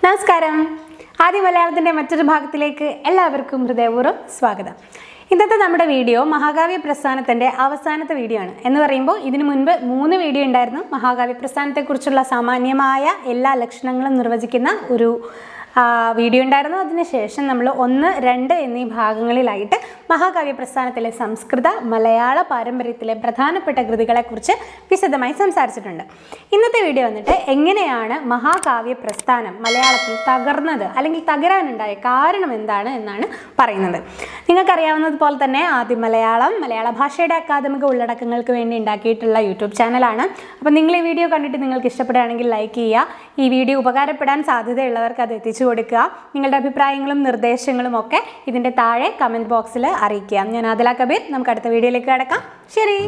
നമസ്കാരം ആദ്യ മലയാളത്തിൻ്റെ മറ്റൊരു ഭാഗത്തിലേക്ക് എല്ലാവർക്കും ഹൃദയപൂർവ്വം സ്വാഗതം ഇന്നത്തെ നമ്മുടെ വീഡിയോ മഹാകാവ്യ പ്രസ്ഥാനത്തിൻ്റെ അവസാനത്തെ വീഡിയോ ആണ് എന്ന് പറയുമ്പോൾ ഇതിനു മുൻപ് മൂന്ന് വീഡിയോ ഉണ്ടായിരുന്നു മഹാകാവ്യ പ്രസ്ഥാനത്തെക്കുറിച്ചുള്ള സാമാന്യമായ എല്ലാ ലക്ഷണങ്ങളും നിർവചിക്കുന്ന ഒരു ആ, വീഡിയോ ഉണ്ടായിരുന്നു അതിനുശേഷം നമ്മൾ ഒന്ന് രണ്ട് എന്നീ ഭാഗങ്ങളിലായിട്ട് മഹാകാവ്യ പ്രസ്ഥാനത്തിലെ സംസ്കൃത മലയാള പാരമ്പര്യത്തിലെ പ്രധാനപ്പെട്ട കൃതികളെക്കുറിച്ച് വിശദമായി സംസാരിച്ചിട്ടുണ്ട് ഇന്നത്തെ വീഡിയോ വന്നിട്ട് എങ്ങനെയാണ് മഹാകാവ്യ പ്രസ്ഥാനം മലയാളത്തിൽ തകർന്നത് അല്ലെങ്കിൽ തകരാനുണ്ടായ കാരണം എന്താണ് എന്നാണ് പറയുന്നത് നിങ്ങൾക്കറിയാവുന്നതുപോലെ തന്നെ ആദ്യം മലയാളം മലയാള ഭാഷയുടെ അക്കാദമിക ഉള്ളടക്കങ്ങൾക്ക് വേണ്ടി ഉണ്ടാക്കിയിട്ടുള്ള യൂട്യൂബ് ചാനലാണ് അപ്പോൾ നിങ്ങൾ ഈ വീഡിയോ കണ്ടിട്ട് നിങ്ങൾക്ക് ഇഷ്ടപ്പെടുകയാണെങ്കിൽ ലൈക്ക് ചെയ്യുക ഈ വീഡിയോ ഉപകാരപ്പെടാൻ സാധ്യതയുള്ളവർക്ക് അത് എത്തിച്ചു കൊടുക്കുക നിങ്ങളുടെ അഭിപ്രായങ്ങളും നിർദ്ദേശങ്ങളും ഒക്കെ ഇതിൻ്റെ താഴെ കമൻറ്റ് ബോക്സിൽ അറിയിക്കുക ഞാൻ ആദില കബീർ നമുക്ക് അടുത്ത വീഡിയോയിലേക്ക് കിടക്കാം ശരി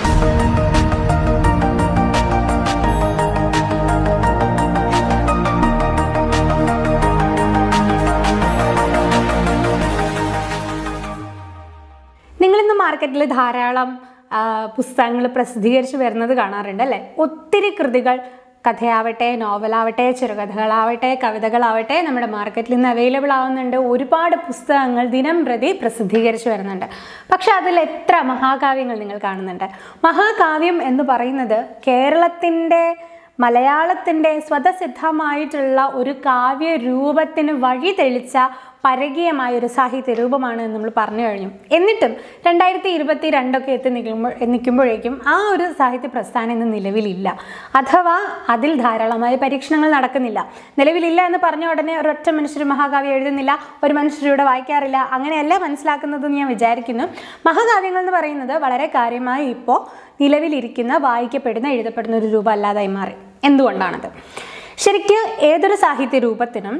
നിങ്ങളിന്ന് മാർക്കറ്റിൽ ധാരാളം പുസ്തകങ്ങൾ പ്രസിദ്ധീകരിച്ച് വരുന്നത് കാണാറുണ്ട് അല്ലേ ഒത്തിരി കൃതികൾ കഥയാവട്ടെ നോവലാവട്ടെ ചെറുകഥകളാവട്ടെ കവിതകളാവട്ടെ നമ്മുടെ മാർക്കറ്റിൽ ഇന്ന് അവൈലബിൾ ആവുന്നുണ്ട് ഒരുപാട് പുസ്തകങ്ങൾ ദിനം പ്രതി പ്രസിദ്ധീകരിച്ച് വരുന്നുണ്ട് പക്ഷെ അതിൽ എത്ര മഹാകാവ്യങ്ങൾ നിങ്ങൾ കാണുന്നുണ്ട് മഹാകാവ്യം എന്ന് പറയുന്നത് കേരളത്തിൻ്റെ മലയാളത്തിൻ്റെ സ്വതസിദ്ധമായിട്ടുള്ള ഒരു കാവ്യ രൂപത്തിന് വഴി തെളിച്ച പരകീയമായ ഒരു സാഹിത്യ രൂപമാണ് എന്ന് നമ്മൾ പറഞ്ഞു കഴിഞ്ഞു എന്നിട്ടും രണ്ടായിരത്തി ഇരുപത്തി രണ്ടൊക്കെ എത്തി നിൽക്കുമ്പോൾ നിൽക്കുമ്പോഴേക്കും ആ ഒരു സാഹിത്യ പ്രസ്ഥാനം ഇന്ന് നിലവിലില്ല അഥവാ അതിൽ ധാരാളമായ പരീക്ഷണങ്ങൾ നടക്കുന്നില്ല നിലവിലില്ല എന്ന് പറഞ്ഞ ഉടനെ ഒരൊറ്റ മനുഷ്യർ മഹാകാവ്യം എഴുതുന്നില്ല ഒരു മനുഷ്യരിവിടെ വായിക്കാറില്ല അങ്ങനെയല്ല മനസ്സിലാക്കുന്നതെന്ന് ഞാൻ വിചാരിക്കുന്നു മഹാകാവ്യങ്ങൾ എന്ന് പറയുന്നത് വളരെ കാര്യമായി ഇപ്പോൾ നിലവിലിരിക്കുന്ന വായിക്കപ്പെടുന്ന എഴുതപ്പെടുന്ന ഒരു രൂപം അല്ലാതായി മാറി എന്തുകൊണ്ടാണത് ശരിക്ക് ഏതൊരു സാഹിത്യ രൂപത്തിനും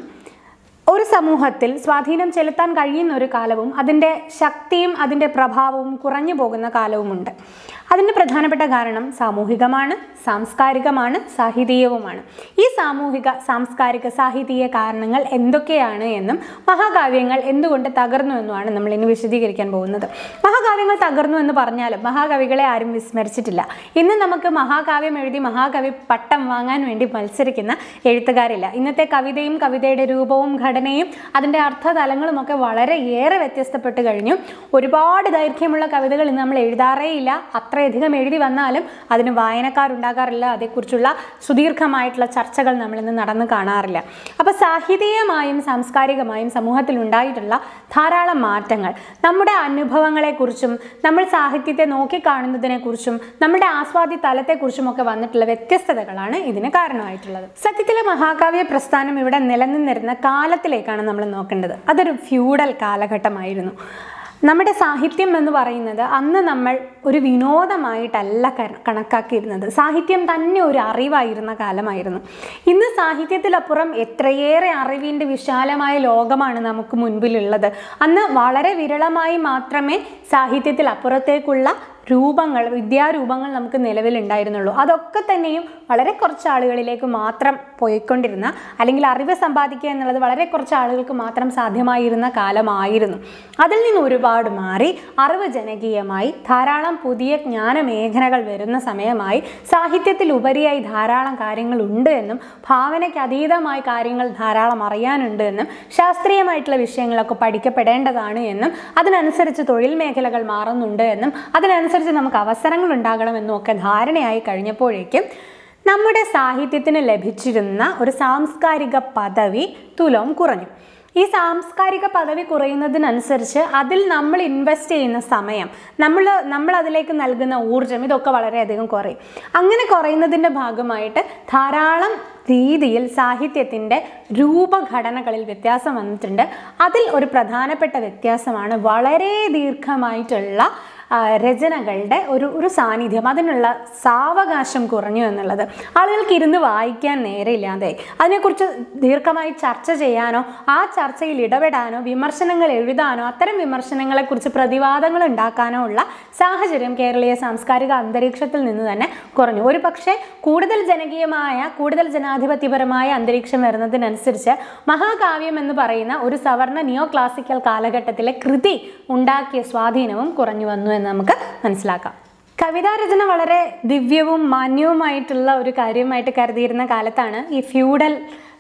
ഒരു സമൂഹത്തിൽ സ്വാധീനം ചെലുത്താൻ കഴിയുന്ന ഒരു കാലവും അതിൻ്റെ ശക്തിയും അതിൻ്റെ പ്രഭാവവും കുറഞ്ഞു പോകുന്ന കാലവുമുണ്ട് അതിൻ്റെ പ്രധാനപ്പെട്ട കാരണം സാമൂഹികമാണ് സാംസ്കാരികമാണ് സാഹിതീയവുമാണ് ഈ സാമൂഹിക സാംസ്കാരിക സാഹിതീയ കാരണങ്ങൾ എന്തൊക്കെയാണ് എന്നും മഹാകാവ്യങ്ങൾ എന്തുകൊണ്ട് തകർന്നു എന്നുമാണ് നമ്മൾ ഇനി വിശദീകരിക്കാൻ പോകുന്നത് മഹാകാവ്യങ്ങൾ തകർന്നു എന്ന് പറഞ്ഞാലും മഹാകവികളെ ആരും വിസ്മരിച്ചിട്ടില്ല ഇന്ന് നമുക്ക് മഹാകാവ്യം എഴുതി മഹാകവി പട്ടം വാങ്ങാൻ വേണ്ടി മത്സരിക്കുന്ന എഴുത്തുകാരില്ല ഇന്നത്തെ കവിതയും കവിതയുടെ രൂപവും ഘടനയും അതിൻ്റെ അർത്ഥതലങ്ങളും ഒക്കെ വളരെയേറെ വ്യത്യസ്തപ്പെട്ട് കഴിഞ്ഞു ഒരുപാട് ദൈർഘ്യമുള്ള കവിതകൾ ഇന്ന് നമ്മൾ എഴുതാറേയില്ല അത്രയധികം എഴുതി വന്നാലും അതിന് വായനക്കാരുണ്ടാകാറില്ല അതേക്കുറിച്ചുള്ള സുദീർഘമായിട്ടുള്ള ചർച്ചകൾ നമ്മളിന്ന് നടന്നു കാണാറില്ല അപ്പോൾ സാഹിതീയമായും സാംസ്കാരികമായും സമൂഹത്തിൽ ഉണ്ടായിട്ടുള്ള ധാരാളം മാറ്റങ്ങൾ നമ്മുടെ അനുഭവങ്ങളെക്കുറിച്ചും നമ്മൾ സാഹിത്യത്തെ നോക്കിക്കാണുന്നതിനെക്കുറിച്ചും നമ്മുടെ ആസ്വാദ്യ തലത്തെക്കുറിച്ചും ഒക്കെ വന്നിട്ടുള്ള വ്യത്യസ്തതകളാണ് ഇതിന് കാരണമായിട്ടുള്ളത് സത്യത്തിലെ മഹാകാവ്യ പ്രസ്ഥാനം ഇവിടെ നിലനിന്നിരുന്ന കാലത്തിലേക്കാണ് നമ്മൾ നോക്കേണ്ടത് അതൊരു ഫ്യൂഡൽ കാലഘട്ടമായിരുന്നു നമ്മുടെ സാഹിത്യം എന്ന് പറയുന്നത് അന്ന് നമ്മൾ ഒരു വിനോദമായിട്ടല്ല കര- കണക്കാക്കിയിരുന്നത് സാഹിത്യം തന്നെ ഒരു അറിവായിരുന്ന കാലമായിരുന്നു ഇന്ന് സാഹിത്യത്തിലപ്പുറം എത്രയേറെ അറിവിൻ്റെ വിശാലമായ ലോകമാണ് നമുക്ക് മുൻപിലുള്ളത് അന്ന് വളരെ വിരളമായി മാത്രമേ സാഹിത്യത്തിൽ അപ്പുറത്തേക്കുള്ള രൂപങ്ങൾ വിദ്യാരൂപങ്ങൾ നമുക്ക് നിലവിലുണ്ടായിരുന്നുള്ളൂ അതൊക്കെ തന്നെയും വളരെ കുറച്ച് ആളുകളിലേക്ക് മാത്രം പോയിക്കൊണ്ടിരുന്ന അല്ലെങ്കിൽ അറിവ് സമ്പാദിക്കുക എന്നുള്ളത് വളരെ കുറച്ച് ആളുകൾക്ക് മാത്രം സാധ്യമായിരുന്ന കാലമായിരുന്നു അതിൽ നിന്ന് ഒരുപാട് മാറി അറിവ് ജനകീയമായി ധാരാളം പുതിയ ജ്ഞാന മേഖലകൾ വരുന്ന സമയമായി സാഹിത്യത്തിൽ ഉപരിയായി ധാരാളം കാര്യങ്ങൾ ഉണ്ട് എന്നും ഭാവനയ്ക്ക് അതീതമായ കാര്യങ്ങൾ ധാരാളം അറിയാനുണ്ട് എന്നും ശാസ്ത്രീയമായിട്ടുള്ള വിഷയങ്ങളൊക്കെ പഠിക്കപ്പെടേണ്ടതാണ് എന്നും അതിനനുസരിച്ച് തൊഴിൽ മേഖലകൾ മാറുന്നുണ്ട് എന്നും അതിനനുസരിച്ച് നമുക്ക് അവസരങ്ങൾ ഉണ്ടാകണമെന്നും ഒക്കെ ധാരണയായി കഴിഞ്ഞപ്പോഴേക്കും നമ്മുടെ സാഹിത്യത്തിന് ലഭിച്ചിരുന്ന ഒരു സാംസ്കാരിക പദവി തുലോം കുറഞ്ഞു ഈ സാംസ്കാരിക പദവി കുറയുന്നതിനനുസരിച്ച് അതിൽ നമ്മൾ ഇൻവെസ്റ്റ് ചെയ്യുന്ന സമയം നമ്മൾ നമ്മൾ അതിലേക്ക് നൽകുന്ന ഊർജം ഇതൊക്കെ വളരെയധികം കുറയും അങ്ങനെ കുറയുന്നതിൻ്റെ ഭാഗമായിട്ട് ധാരാളം രീതിയിൽ സാഹിത്യത്തിൻ്റെ രൂപഘടനകളിൽ വ്യത്യാസം വന്നിട്ടുണ്ട് അതിൽ ഒരു പ്രധാനപ്പെട്ട വ്യത്യാസമാണ് വളരെ ദീർഘമായിട്ടുള്ള ആ, രചനകളുടെ ഒരു ഒരു സാന്നിധ്യം അതിനുള്ള സാവകാശം കുറഞ്ഞു എന്നുള്ളത് ആളുകൾക്ക് ഇരുന്ന് വായിക്കാൻ നേരെയില്ലാതെ അതിനെക്കുറിച്ച് ദീർഘമായി ചർച്ച ചെയ്യാനോ ആ ചർച്ചയിൽ ഇടപെടാനോ വിമർശനങ്ങൾ എഴുതാനോ അത്തരം വിമർശനങ്ങളെക്കുറിച്ച് പ്രതിവാദങ്ങൾ ഉണ്ടാക്കാനോ ഉള്ള സാഹചര്യം കേരളീയ സാംസ്കാരിക അന്തരീക്ഷത്തിൽ നിന്ന് തന്നെ കുറഞ്ഞു ഒരു പക്ഷേ കൂടുതൽ ജനകീയമായ കൂടുതൽ ജനാധിപത്യപരമായ അന്തരീക്ഷം വരുന്നതിനനുസരിച്ച് മഹാകാവ്യം എന്ന് പറയുന്ന ഒരു സവർണ നിയോ ക്ലാസിക്കൽ കാലഘട്ടത്തിലെ കൃതി ഉണ്ടാക്കിയ സ്വാധീനവും കുറഞ്ഞു വന്നു എന്ന് നമുക്ക് മനസ്സിലാക്കാം കവിതാരചന വളരെ ദിവ്യവും മാന്യവുമായിട്ടുള്ള ഒരു കാര്യമായിട്ട് കരുതിയിരുന്ന കാലത്താണ് ഈ ഫ്യൂഡൽ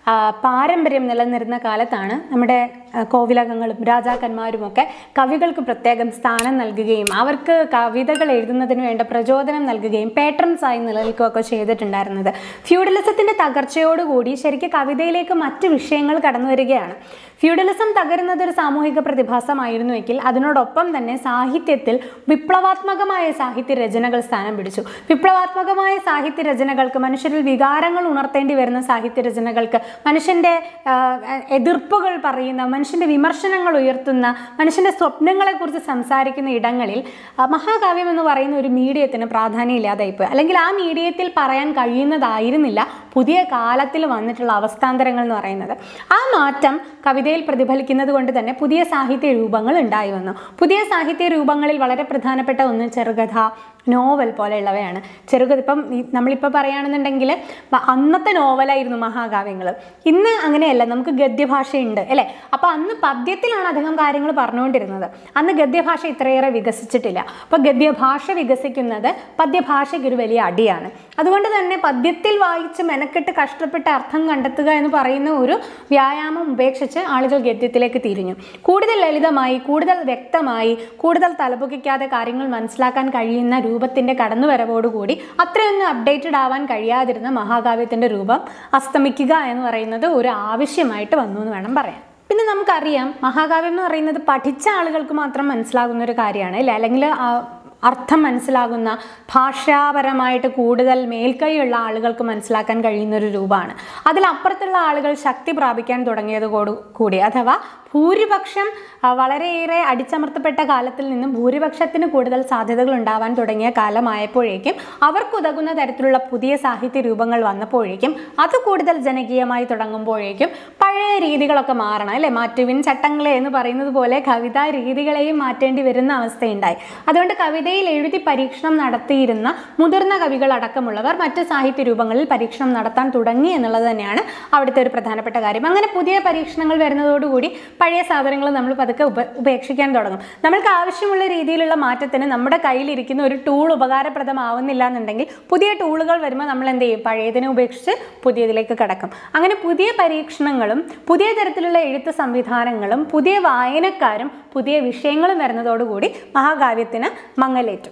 ആ, പാരമ്പര്യം നിലനിന്നിരുന്ന കാലത്താണ് നമ്മുടെ ആ, കോവിലകങ്ങളും രാജാക്കന്മാരുമൊക്കെ കവികൾക്ക് പ്രത്യേകം സ്ഥാനം നൽകുകയും അവർക്ക് കവിതകൾ എഴുതുന്നതിന് വേണ്ട പ്രചോദനം നൽകുകയും പേട്രൺസ് ആയി നിലനിൽക്കുകയൊക്കെ ചെയ്തിട്ടുണ്ടായിരുന്നത് ഫ്യൂഡലിസത്തിന്റെ തകർച്ചയോടുകൂടി ശരിക്കും കവിതയിലേക്ക് മറ്റ് വിഷയങ്ങൾ കടന്നു വരികയാണ് ഫ്യൂഡലിസം തകരുന്നത് ഒരു സാമൂഹിക പ്രതിഭാസമായിരുന്നുവെങ്കിൽ അതിനോടൊപ്പം തന്നെ സാഹിത്യത്തിൽ വിപ്ലവാത്മകമായ സാഹിത്യ രചനകൾ സ്ഥാനം പിടിച്ചു വിപ്ലവാത്മകമായ സാഹിത്യ രചനകൾക്ക് മനുഷ്യരിൽ വികാരങ്ങൾ ഉണർത്തേണ്ടി വരുന്ന സാഹിത്യ രചനകൾക്ക് മനുഷ്യന്റെ ആ, എതിർപ്പുകൾ പറയുന്ന മനുഷ്യന്റെ വിമർശനങ്ങൾ ഉയർത്തുന്ന മനുഷ്യന്റെ സ്വപ്നങ്ങളെക്കുറിച്ച് സംസാരിക്കുന്ന ഇടങ്ങളിൽ ആ, മഹാകാവ്യം എന്ന് പറയുന്ന ഒരു മീഡിയത്തിന് പ്രാധാന്യം ഇല്ലാതായിപ്പോയി അല്ലെങ്കിൽ ആ മീഡിയത്തിൽ പറയാൻ കഴിയുന്നതായിരുന്നില്ല പുതിയ കാലത്തിൽ വന്നിട്ടുള്ള അവസ്ഥാന്തരങ്ങൾ എന്ന് പറയുന്നത് ആ മാറ്റം കവിതയിൽ പ്രതിഫലിക്കുന്നത് കൊണ്ട് തന്നെ പുതിയ സാഹിത്യ രൂപങ്ങൾ ഉണ്ടായി വന്നു പുതിയ സാഹിത്യ രൂപങ്ങളിൽ വളരെ പ്രധാനപ്പെട്ട ഒന്ന് ചെറുകഥ നോവൽ പോലെയുള്ളവയാണ് ചെറുകഥ ഇപ്പം ഈ- നമ്മളിപ്പോൾ പറയുകയാണെന്നുണ്ടെങ്കിൽ മ- അന്നത്തെ നോവലായിരുന്നു മഹാകാവ്യങ്ങൾ ഇന്ന് അങ്ങനെയല്ല നമുക്ക് ഗദ്യഭാഷയുണ്ട് അല്ലേ അപ്പോൾ അന്ന് പദ്യത്തിലാണ് അധികം കാര്യങ്ങൾ പറഞ്ഞുകൊണ്ടിരുന്നത് അന്ന് ഗദ്യഭാഷ ഇത്രയേറെ വികസിച്ചിട്ടില്ല അപ്പോൾ ഗദ്യഭാഷ വികസിക്കുന്നത് പദ്യഭാഷയ്ക്ക് ഒരു വലിയ അടിയാണ് അതുകൊണ്ട് തന്നെ പദ്യത്തിൽ വായിച്ച് മെനക്കെട്ട് കഷ്ടപ്പെട്ട് അർത്ഥം കണ്ടെത്തുക എന്ന് പറയുന്ന ഒരു വ്യായാമം ഉപേക്ഷിച്ച് ആളുകൾ ഗദ്യത്തിലേക്ക് തിരിഞ്ഞു കൂടുതൽ ലളിതമായി കൂടുതൽ വ്യക്തമായി കൂടുതൽ തലപൊക്കിക്കാതെ കാര്യങ്ങൾ മനസ്സിലാക്കാൻ കഴിയുന്ന രൂപത്തിന്റെ കടന്നുവരവോടുകൂടി അത്രയൊന്നും അപ്ഡേറ്റഡ് ആവാൻ കഴിയാതിരുന്ന മഹാകാവ്യത്തിന്റെ രൂപം അസ്തമിക്കുക എന്ന് പറയുന്നത് ഒരു ആവശ്യമായിട്ട് വന്നു എന്ന് വേണം പറയാൻ പിന്നെ നമുക്കറിയാം മഹാകാവ്യം എന്ന് പറയുന്നത് പഠിച്ച ആളുകൾക്ക് മാത്രം മനസ്സിലാകുന്ന ഒരു കാര്യമാണ് അല്ലേ അല്ലെങ്കിൽ ആ, അർത്ഥം മനസ്സിലാകുന്ന ഭാഷാപരമായിട്ട് കൂടുതൽ മേൽക്കൈയുള്ള ആളുകൾക്ക് മനസ്സിലാക്കാൻ കഴിയുന്ന ഒരു രൂപമാണ് അതിലപ്പുറത്തുള്ള ആളുകൾ ശക്തി പ്രാപിക്കാൻ തുടങ്ങിയതോടു കൂടി അഥവാ ഭൂരിപക്ഷം ആ, വളരെയേറെ അടിച്ചമർത്തപ്പെട്ട കാലത്തിൽ നിന്നും ഭൂരിപക്ഷത്തിന് കൂടുതൽ സാധ്യതകൾ ഉണ്ടാവാൻ തുടങ്ങിയ കാലമായപ്പോഴേക്കും അവർക്കുതകുന്ന തരത്തിലുള്ള പുതിയ സാഹിത്യ രൂപങ്ങൾ വന്നപ്പോഴേക്കും അത് കൂടുതൽ ജനകീയമായി തുടങ്ങുമ്പോഴേക്കും പഴയ രീതികളൊക്കെ മാറണം അല്ലേ മാറ്റുവിൻ ചട്ടങ്ങളെ എന്ന് പറയുന്നത് പോലെ കവിതാ രീതികളെയും മാറ്റേണ്ടി വരുന്ന അവസ്ഥയുണ്ടായി അതുകൊണ്ട് കവിതയിൽ എഴുതി പരീക്ഷണം നടത്തിയിരുന്ന മുതിർന്ന കവികൾ അടക്കമുള്ളവർ മറ്റ് സാഹിത്യ രൂപങ്ങളിൽ പരീക്ഷണം നടത്താൻ തുടങ്ങി എന്നുള്ളത് തന്നെയാണ് അവിടുത്തെ ഒരു പ്രധാനപ്പെട്ട കാര്യം അങ്ങനെ പുതിയ പരീക്ഷണങ്ങൾ വരുന്നതോടുകൂടി പഴയ സാധനങ്ങൾ നമ്മൾ പതുക്കെ ഉപ ഉപേക്ഷിക്കാൻ തുടങ്ങും നമ്മൾക്ക് ആവശ്യമുള്ള രീതിയിലുള്ള മാറ്റത്തിന് നമ്മുടെ കയ്യിലിരിക്കുന്ന ഒരു ടൂൾ ഉപകാരപ്രദമാവുന്നില്ല എന്നുണ്ടെങ്കിൽ പുതിയ ടൂളുകൾ വരുമ്പോൾ നമ്മൾ എന്ത് ചെയ്യും പഴയതിനെ ഉപേക്ഷിച്ച് പുതിയതിലേക്ക് കടക്കും അങ്ങനെ പുതിയ പരീക്ഷണങ്ങളും പുതിയ തരത്തിലുള്ള എഴുത്ത് സംവിധാനങ്ങളും പുതിയ വായനക്കാരും പുതിയ വിഷയങ്ങളും വരുന്നതോടുകൂടി മഹാകാവ്യത്തിന് മങ്ങലേറ്റു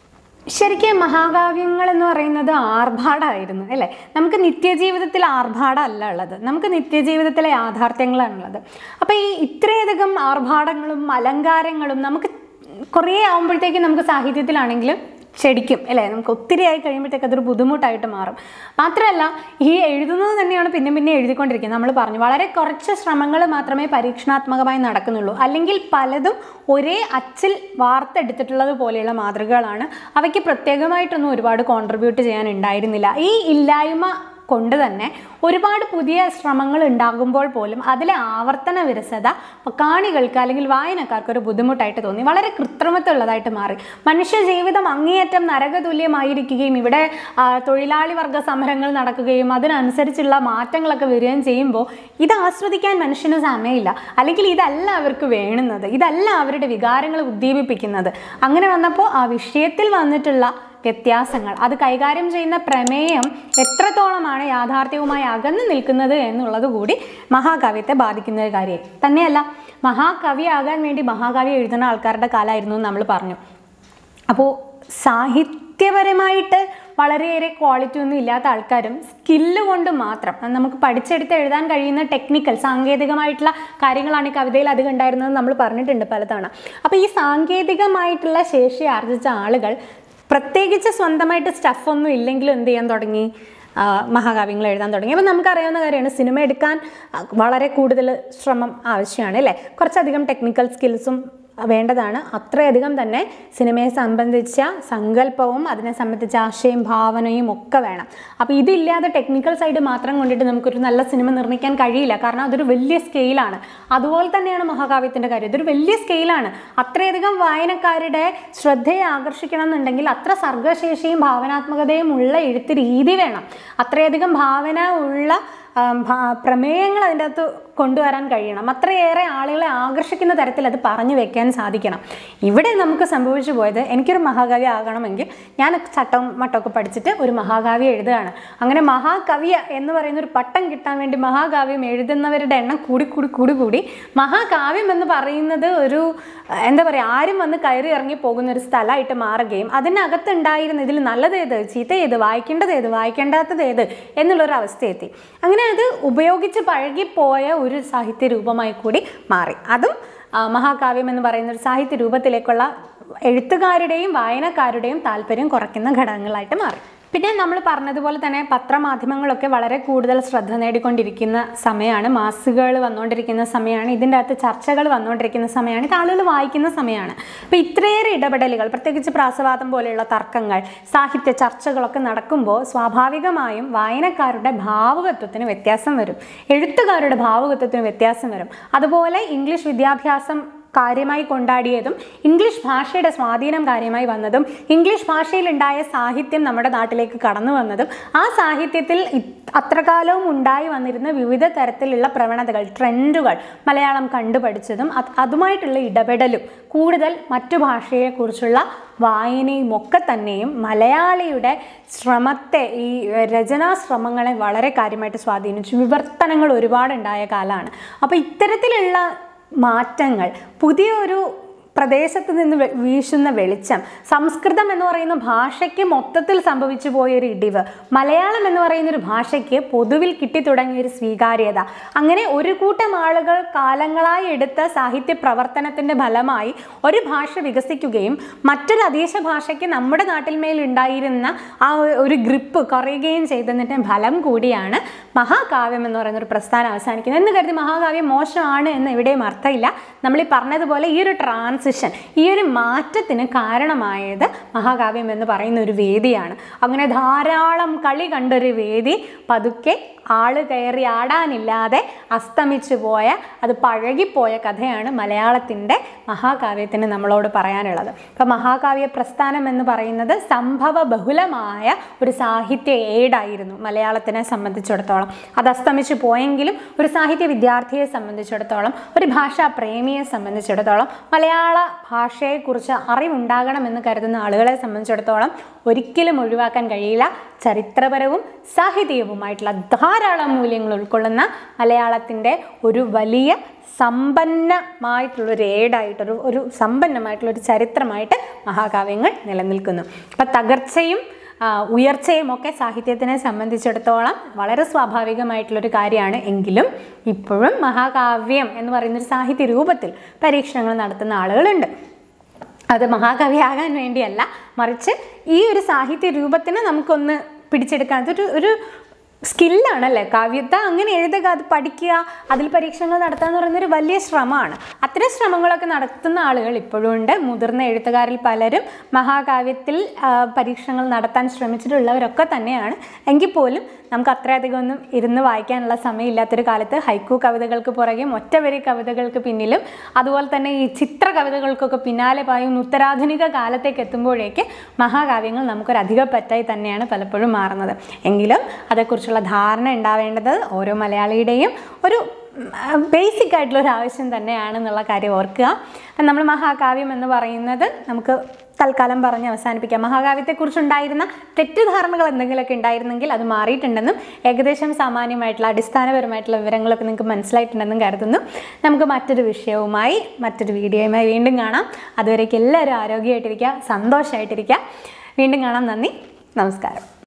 ശരിക്കും മഹാകാവ്യങ്ങൾ എന്ന് പറയുന്നത് ആർഭാടമായിരുന്നു അല്ലേ നമുക്ക് നിത്യജീവിതത്തിൽ ആർഭാടമല്ല ഉള്ളത് നമുക്ക് നിത്യജീവിതത്തിലെ യാഥാർത്ഥ്യങ്ങളാണുള്ളത് അപ്പോൾ ഈ ഇത്രയധികം ആർഭാടങ്ങളും അലങ്കാരങ്ങളും നമുക്ക് കുറേ ആകുമ്പോഴത്തേക്കും നമുക്ക് സാഹിത്യത്തിലാണെങ്കിലും ക്ഷണിക്കും അല്ലേ നമുക്ക് ഒത്തിരി ആയി കഴിയുമ്പോഴത്തേക്ക് അതൊരു ബുദ്ധിമുട്ടായിട്ട് മാറും മാത്രമല്ല ഈ എഴുതുന്നത് തന്നെയാണ് പിന്നെ പിന്നെ എഴുതിക്കൊണ്ടിരിക്കുന്നത് നമ്മൾ പറഞ്ഞു വളരെ കുറച്ച് ശ്രമങ്ങൾ മാത്രമേ പരീക്ഷണാത്മകമായി നടക്കുന്നുള്ളൂ അല്ലെങ്കിൽ പലതും ഒരേ അച്ചിൽ വാർത്തെടുത്തിട്ടുള്ളത് പോലെയുള്ള മാതൃകകളാണ് അവയ്ക്ക് പ്രത്യേകമായിട്ടൊന്നും ഒരുപാട് കോൺട്രിബ്യൂട്ട് ചെയ്യാൻ ഉണ്ടായിരുന്നില്ല ഈ ഇല്ലായ്മ കൊണ്ട് തന്നെ ഒരുപാട് പുതിയ ശ്രമങ്ങൾ ഉണ്ടാകുമ്പോൾ പോലും അതിലെ ആവർത്തന വിരസത കാണികൾക്ക് അല്ലെങ്കിൽ വായനക്കാർക്ക് ഒരു ബുദ്ധിമുട്ടായിട്ട് തോന്നി വളരെ കൃത്രിമത്വമുള്ളതായിട്ട് മാറി മനുഷ്യ ജീവിതം അങ്ങേയറ്റം നരകതുല്യമായിരിക്കുകയും ഇവിടെ ആ, തൊഴിലാളി വർഗ സമരങ്ങൾ നടക്കുകയും അതിനനുസരിച്ചുള്ള മാറ്റങ്ങളൊക്കെ വരികയും ചെയ്യുമ്പോൾ ഇത് ആസ്വദിക്കാൻ മനുഷ്യന് സമയമില്ല അല്ലെങ്കിൽ ഇതല്ല അവർക്ക് വേണുന്നത് ഇതല്ല അവരുടെ വികാരങ്ങൾ ഉദ്ദീപിപ്പിക്കുന്നത് അങ്ങനെ വന്നപ്പോൾ ആ വിഷയത്തിൽ വന്നിട്ടുള്ള വ്യത്യാസങ്ങൾ അത് കൈകാര്യം ചെയ്യുന്ന പ്രമേയം എത്രത്തോളമാണ് യാഥാർത്ഥ്യവുമായി അകന്നു നിൽക്കുന്നത് എന്നുള്ളത് കൂടി മഹാകാവ്യത്തെ ബാധിക്കുന്ന ഒരു കാര്യം തന്നെയല്ല മഹാകവിയാകാൻ വേണ്ടി മഹാകാവ്യം എഴുതുന്ന ആൾക്കാരുടെ കാലമായിരുന്നു എന്ന് നമ്മൾ പറഞ്ഞു അപ്പോൾ സാഹിത്യപരമായിട്ട് വളരെയേറെ ക്വാളിറ്റി ഒന്നും ഇല്ലാത്ത ആൾക്കാരും സ്കില്ല് കൊണ്ട് മാത്രം അത് നമുക്ക് പഠിച്ചെടുത്ത് എഴുതാൻ കഴിയുന്ന ടെക്നിക്കൽ സാങ്കേതികമായിട്ടുള്ള കാര്യങ്ങളാണ് ഈ കവിതയിൽ അധികം ഉണ്ടായിരുന്നത് നമ്മൾ പറഞ്ഞിട്ടുണ്ട് പലതവണ അപ്പോൾ ഈ സാങ്കേതികമായിട്ടുള്ള ശേഷി ആർജിച്ച ആളുകൾ പ്രത്യേകിച്ച് സ്വന്തമായിട്ട് സ്റ്റഫൊന്നും ഇല്ലെങ്കിലും എന്ത് ചെയ്യാൻ തുടങ്ങി ആ, മഹാകാവ്യങ്ങൾ എഴുതാൻ തുടങ്ങി അപ്പോൾ നമുക്കറിയാവുന്ന കാര്യമാണ് സിനിമ എടുക്കാൻ ആ, വളരെ കൂടുതൽ ശ്രമം ആവശ്യമാണ് അല്ലേ കുറച്ചധികം ടെക്നിക്കൽ സ്കിൽസും വേണ്ടതാണ് അത്രയധികം തന്നെ സിനിമയെ സംബന്ധിച്ച സങ്കല്പവും അതിനെ സംബന്ധിച്ച ആശയം ഭാവനയും ഒക്കെ വേണം അപ്പോൾ ഇതില്ലാതെ ടെക്നിക്കൽ സൈഡ് മാത്രം കൊണ്ടിട്ട് നമുക്കൊരു നല്ല സിനിമ നിർമ്മിക്കാൻ കഴിയില്ല കാരണം അതൊരു വലിയ സ്കെയിലാണ് അതുപോലെ തന്നെയാണ് മഹാകാവ്യത്തിൻ്റെ കാര്യം ഇതൊരു വലിയ സ്കെയിലാണ് അത്രയധികം വായനക്കാരുടെ ശ്രദ്ധയെ ആകർഷിക്കണം എന്നുണ്ടെങ്കിൽ അത്ര സർഗശേഷിയും ഭാവനാത്മകതയും ഉള്ള എഴുത്ത് രീതി വേണം അത്രയധികം ഭാവന ഉള്ള ആ, ഭ- പ്രമേയങ്ങൾ അതിൻ്റെ അകത്ത് കൊണ്ടുവരാൻ കഴിയണം അത്രയേറെ ആളുകളെ ആകർഷിക്കുന്ന തരത്തിൽ അത് പറഞ്ഞു വെക്കാൻ സാധിക്കണം ഇവിടെ നമുക്ക് സംഭവിച്ചു പോയത് എനിക്കൊരു മഹാകവി ആകണമെങ്കിൽ ഞാൻ ചട്ടവും മട്ടമൊക്കെ പഠിച്ചിട്ട് ഒരു മഹാകാവ്യം എഴുതുകയാണ് അങ്ങനെ മഹാകവി എന്ന് പറയുന്ന ഒരു പട്ടം കിട്ടാൻ വേണ്ടി മഹാകാവ്യം എഴുതുന്നവരുടെ എണ്ണം കൂടി കൂടി കൂടി കൂടി മഹാകാവ്യം എന്ന് പറയുന്നത് ഒരു അഹ്, എന്താ പറയുക ആരും വന്ന് കയറി ഇറങ്ങി പോകുന്ന ഒരു സ്ഥലമായിട്ട് മാറുകയും അതിനകത്തുണ്ടായിരുന്ന ഇതിൽ നല്ലത് ഏത് ചീത്ത ഏത് വായിക്കേണ്ടത് ഏത് വായിക്കേണ്ടാത്തത് ഏത് എന്നുള്ളൊരു അവസ്ഥയെത്തി അങ്ങനെ അത് ഉപയോഗിച്ച് പഴകിപ്പോയ ഒരു സാഹിത്യ രൂപമായി കൂടി മാറി അതും ആ, മഹാകാവ്യം എന്ന് പറയുന്ന ഒരു സാഹിത്യ രൂപത്തിലേക്കുള്ള എഴുത്തുകാരുടെയും വായനക്കാരുടെയും താല്പര്യം കുറയ്ക്കുന്ന ഘടകങ്ങളായിട്ട് മാറി പിന്നെ നമ്മൾ പറഞ്ഞതുപോലെ തന്നെ പത്രമാധ്യമങ്ങളൊക്കെ വളരെ കൂടുതൽ ശ്രദ്ധ നേടിക്കൊണ്ടിരിക്കുന്ന സമയമാണ് മാസികകൾ വന്നുകൊണ്ടിരിക്കുന്ന സമയമാണ് ഇതിൻ്റെ അകത്ത് ചർച്ചകൾ വന്നുകൊണ്ടിരിക്കുന്ന സമയമാണ് ഇത് ആളുകൾ വായിക്കുന്ന സമയമാണ് അപ്പോൾ ഇത്രയേറെ ഇടപെടലുകൾ പ്രത്യേകിച്ച് പ്രാസവാദം പോലെയുള്ള തർക്കങ്ങൾ സാഹിത്യ ചർച്ചകളൊക്കെ നടക്കുമ്പോൾ സ്വാഭാവികമായും വായനക്കാരുടെ ഭാവുകത്വത്തിന് വ്യത്യാസം വരും എഴുത്തുകാരുടെ ഭാവുകത്വത്തിന് വ്യത്യാസം വരും അതുപോലെ ഇംഗ്ലീഷ് വിദ്യാഭ്യാസം കാര്യമായി കൊണ്ടാടിയതും ഇംഗ്ലീഷ് ഭാഷയുടെ സ്വാധീനം കാര്യമായി വന്നതും ഇംഗ്ലീഷ് ഭാഷയിലുണ്ടായ സാഹിത്യം നമ്മുടെ നാട്ടിലേക്ക് കടന്നു വന്നതും ആ സാഹിത്യത്തിൽ ഇ- അത്രകാലവും ഉണ്ടായി വന്നിരുന്ന വിവിധ തരത്തിലുള്ള പ്രവണതകൾ ട്രെൻഡുകൾ മലയാളം കണ്ടുപഠിച്ചതും അത് അതുമായിട്ടുള്ള ഇടപെടലും കൂടുതൽ മറ്റു ഭാഷയെക്കുറിച്ചുള്ള വായനയും ഒക്കെ തന്നെയും മലയാളിയുടെ ശ്രമത്തെ ഈ രചനാ ശ്രമങ്ങളെ വളരെ കാര്യമായിട്ട് സ്വാധീനിച്ചു വിവർത്തനങ്ങൾ ഒരുപാടുണ്ടായ കാലമാണ് അപ്പോൾ ഇത്തരത്തിലുള്ള മാറ്റങ്ങൾ പുതിയൊരു പ്രദേശത്ത് നിന്ന് വെ- വീശുന്ന വെളിച്ചം സംസ്കൃതം എന്ന് പറയുന്ന ഭാഷയ്ക്ക് മൊത്തത്തിൽ സംഭവിച്ചു പോയൊരു ഇടിവ് മലയാളം എന്ന് പറയുന്ന ഒരു ഭാഷയ്ക്ക് പൊതുവിൽ കിട്ടിത്തുടങ്ങിയ ഒരു സ്വീകാര്യത അങ്ങനെ ഒരു കൂട്ടം ആളുകൾ കാലങ്ങളായി എടുത്ത സാഹിത്യ പ്രവർത്തനത്തിൻ്റെ ഫലമായി ഒരു ഭാഷ വികസിക്കുകയും മറ്റൊരു അദേശ ഭാഷയ്ക്ക് നമ്മുടെ നാട്ടിൽ മേൽ ഉണ്ടായിരുന്ന ആ ഒ- ഒരു ഗ്രിപ്പ് കുറയുകയും ചെയ്തതിൻ്റെ ഫലം കൂടിയാണ് മഹാകാവ്യം എന്ന് പറയുന്ന ഒരു പ്രസ്ഥാനം അവസാനിക്കുന്നത് എന്ന് കരുതി മഹാകാവ്യം മോശമാണ് എന്ന് എവിടെയും അർത്ഥമില്ല നമ്മൾ ഈ പറഞ്ഞതുപോലെ ഈ ഒരു ട്രാൻസിഷൻ ഈ ഒരു മാറ്റത്തിന് കാരണമായത് മഹാകാവ്യം എന്ന് പറയുന്ന ഒരു വേദിയാണ് അങ്ങനെ ധാരാളം കളി കണ്ടൊരു വേദി പതുക്കെ ആള് കയറി ആടാനില്ലാതെ അസ്തമിച്ചു പോയ അത് പഴകിപ്പോയ കഥയാണ് മലയാളത്തിൻ്റെ മഹാകാവ്യത്തിന് നമ്മളോട് പറയാനുള്ളത് അപ്പം മഹാകാവ്യ പ്രസ്ഥാനം എന്ന് പറയുന്നത് സംഭവ ബഹുലമായ ഒരു സാഹിത്യ ഏടായിരുന്നു മലയാളത്തിനെ സംബന്ധിച്ചിടത്തോളം അത് അസ്തമിച്ചു പോയെങ്കിലും ഒരു സാഹിത്യ വിദ്യാർത്ഥിയെ സംബന്ധിച്ചിടത്തോളം ഒരു ഭാഷാ പ്രേമിയെ സംബന്ധിച്ചിടത്തോളം മലയാള ഭാഷയെക്കുറിച്ച് അറിവുണ്ടാകണമെന്ന് കരുതുന്ന ആളുകളെ സംബന്ധിച്ചിടത്തോളം ഒരിക്കലും ഒഴിവാക്കാൻ കഴിയില്ല ചരിത്രപരവും സാഹിത്യവുമായിട്ടുള്ള ധാരാളം മൂല്യങ്ങൾ ഉൾക്കൊള്ളുന്ന മലയാളത്തിൻ്റെ ഒരു വലിയ സമ്പന്നമായിട്ടുള്ളൊരു ഏടായിട്ടൊരു ഒരു സമ്പന്നമായിട്ടുള്ളൊരു ചരിത്രമായിട്ട് മഹാകാവ്യങ്ങൾ നിലനിൽക്കുന്നു അപ്പം തകർച്ചയും ആ, ഉയർച്ചയും ഒക്കെ സാഹിത്യത്തിനെ സംബന്ധിച്ചിടത്തോളം വളരെ സ്വാഭാവികമായിട്ടുള്ളൊരു കാര്യമാണ് എങ്കിലും ഇപ്പോഴും മഹാകാവ്യം എന്ന് പറയുന്ന ഒരു സാഹിത്യ രൂപത്തിൽ പരീക്ഷണങ്ങൾ നടത്തുന്ന ആളുകളുണ്ട് അത് മഹാകവിയാകാൻ വേണ്ടിയല്ല മറിച്ച് ഈ ഒരു സാഹിത്യ രൂപത്തിന് നമുക്കൊന്ന് പിടിച്ചെടുക്കാൻ അതൊരു ഒരു സ്കില്ലാണ് അല്ലേ കവിത അങ്ങനെ എഴുതുക അത് പഠിക്കുക അതിൽ പരീക്ഷണങ്ങൾ നടത്തുക എന്ന് പറയുന്ന ഒരു വലിയ ശ്രമമാണ് അത്തരം ശ്രമങ്ങളൊക്കെ നടത്തുന്ന ആളുകൾ ഇപ്പോഴും ഉണ്ട് മുതിർന്ന എഴുത്തുകാരിൽ പലരും മഹാകാവ്യത്തിൽ ആ, പരീക്ഷണങ്ങൾ നടത്താൻ ശ്രമിച്ചിട്ടുള്ളവരൊക്കെ തന്നെയാണ് എങ്കിൽ പോലും നമുക്ക് അത്രയധികം ഒന്നും ഇരുന്ന് വായിക്കാനുള്ള സമയമില്ലാത്തൊരു കാലത്ത് ഹൈക്കു കവിതകൾക്ക് പുറകെയും ഒറ്റവരി കവിതകൾക്ക് പിന്നിലും അതുപോലെ തന്നെ ഈ ചിത്ര കവിതകൾക്കൊക്കെ പിന്നാലെ പായുന്ന ഉത്തരാധുനിക കാലത്തേക്ക് എത്തുമ്പോഴേക്ക് മഹാകാവ്യങ്ങൾ നമുക്കൊരു അധികപ്പറ്റായി തന്നെയാണ് പലപ്പോഴും മാറുന്നത് എങ്കിലും അതേക്കുറിച്ചുള്ള ധാരണ ഉണ്ടാവേണ്ടത് ഓരോ മലയാളിയുടെയും ഒരു ബേസിക് ആയിട്ടുള്ള ഒരു ആവശ്യം തന്നെയാണെന്നുള്ള കാര്യം ഓർക്കുക നമ്മൾ മഹാകാവ്യം എന്ന് പറയുന്നത് നമുക്ക് തൽക്കാലം പറഞ്ഞ് അവസാനിപ്പിക്കാം മഹാകാവ്യത്തെക്കുറിച്ചുണ്ടായിരുന്ന തെറ്റിദ്ധാരണകൾ എന്തെങ്കിലുമൊക്കെ ഉണ്ടായിരുന്നെങ്കിൽ അത് മാറിയിട്ടുണ്ടെന്നും ഏകദേശം സാമാന്യമായിട്ടുള്ള അടിസ്ഥാനപരമായിട്ടുള്ള വിവരങ്ങളൊക്കെ നിങ്ങൾക്ക് മനസ്സിലായിട്ടുണ്ടെന്നും കരുതുന്നു നമുക്ക് മറ്റൊരു വിഷയവുമായി മറ്റൊരു വീഡിയോയുമായി വീണ്ടും കാണാം അതുവരേക്കും എല്ലാവരും ആരോഗ്യമായിട്ടിരിക്കുക സന്തോഷമായിട്ടിരിക്കുക വീണ്ടും കാണാം നന്ദി നമസ്കാരം